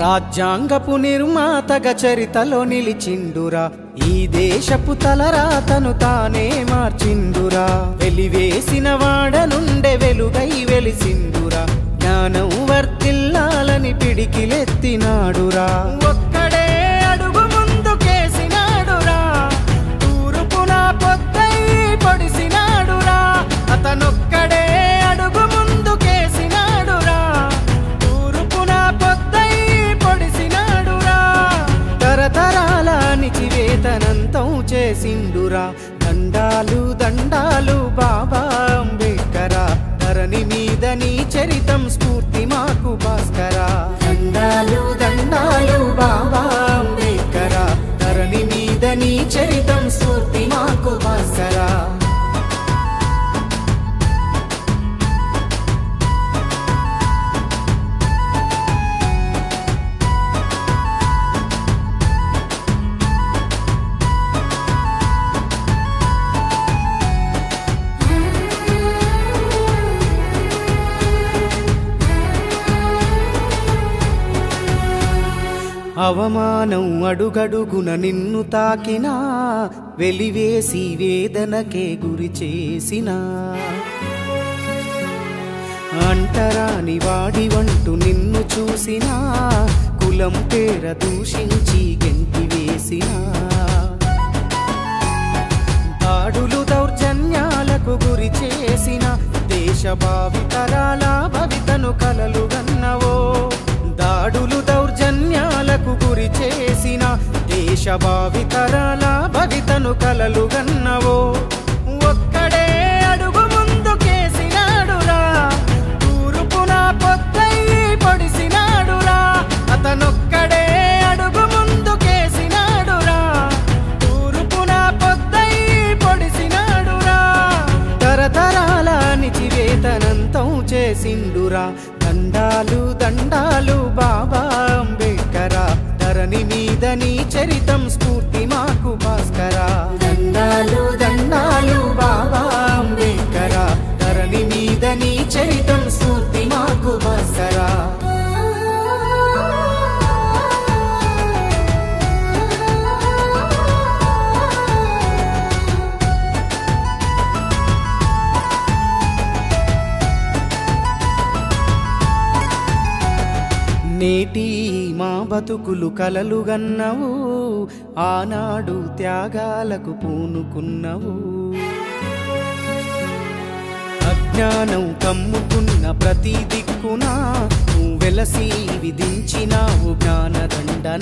రాజ్యాంగపు నిర్మాతగా చరితలో నిలిచిండురా ఈ దేశపు తలరాతను తానే మార్చిండురా వెలివేసిన వాడనుండే వెలుగై వెలిసిండురా జ్ఞానం వర్తిల్లాలని పిడికిలెత్తినాడురా ఒక్కడే అడుగు ముందుకేసినాడురా తూర్పున పొద్దై పొడిసినాడురా అతనొక్కడే అడుగు ముందుకేసినాడురా తూర్పున పొద్దై పొడిసినాడురా తరతరాల నిచివేతనంతం చేసిండురా దండాలు దండాలు బాబా అంబేద్కరా ధరణి మీద నీ చరితం స్ఫూర్తి మాకు భాస్కరా దండాలు దండాలు బాబా అంబేద్కరా ధరణి మీద నీ చరితం స్ఫూర్తి మాకు భాస్కరా అవమానం అడుగడుగున నిన్ను తాకినా వెలివేసి వేదనకే గురి చేసినా అంటరాని వాడి వంటు నిన్ను చూసినా కులం పేర దూషించి గెంటి వేసినా దాడులు దౌర్జన్యాలకు గురి చేసిన దేశ భావితరాల భవితను కలలు గన్నవో దాడులు దౌర్జన్యాలకు గురి చేసిన దేశ భావితరాల భవితను కలలు గన్నవో ఒక్కడే అడుగు ముందుకేసినాడురా తూర్పున పొద్దై పొడిసినాడురా అతనొక్కడే అడుగు ముందుకేసినాడురా తూర్పున పొద్దై పొడిసినాడురా తరతరాల నిచివేతనంతం చేసిండురా దండాలు దండాలు బాబా అంబేద్కరా ధరణి మీద నీ చరితం స్ఫూర్తి మాకు భాస్కరా దండాలు దండాలు బాబా అంబేద్కరా ధరణి మీద నీ చరితం స్ఫూర్తి మాకు భాస్కరా నేటి మా బతుకులు కలలు గన్నవు ఆనాడు త్యాగాలకు పూనుకున్నవు అజ్ఞానం కమ్ముకున్న ప్రతి దిక్కున నువ్వు వెలసి విధించినావు జ్ఞానదండన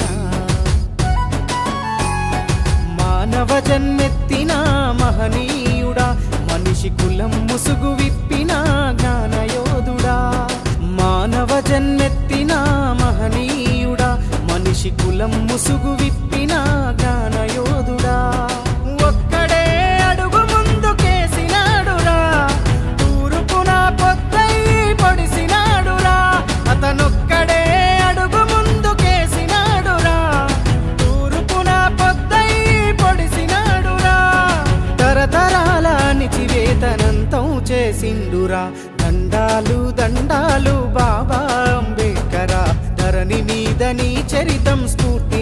మానవ జన్మెత్తిన మహనీయుడా మనిషి కులం ముసుగు విప్పిన జ్ఞానయోధుడా మానవ జన్మెత్తిన మహనీయుడా మనిషి కులం ముసుగు విప్పిన జ్ఞానయోధుడా ఒక్కడే అడుగు ముందుకేసినాడురా తూర్పున పొద్దై పొడిసినాడురా అతనొక్కడే అడుగు ముందుకేసినాడురా తూర్పున పొద్దై పొడిసినాడురా తరతరాల నిచివేతనంతం చేసిండురా దండాలు దండాలు బాబా అంబేద్కరా ధరణి మీద నీ చరితం స్ఫూర్తి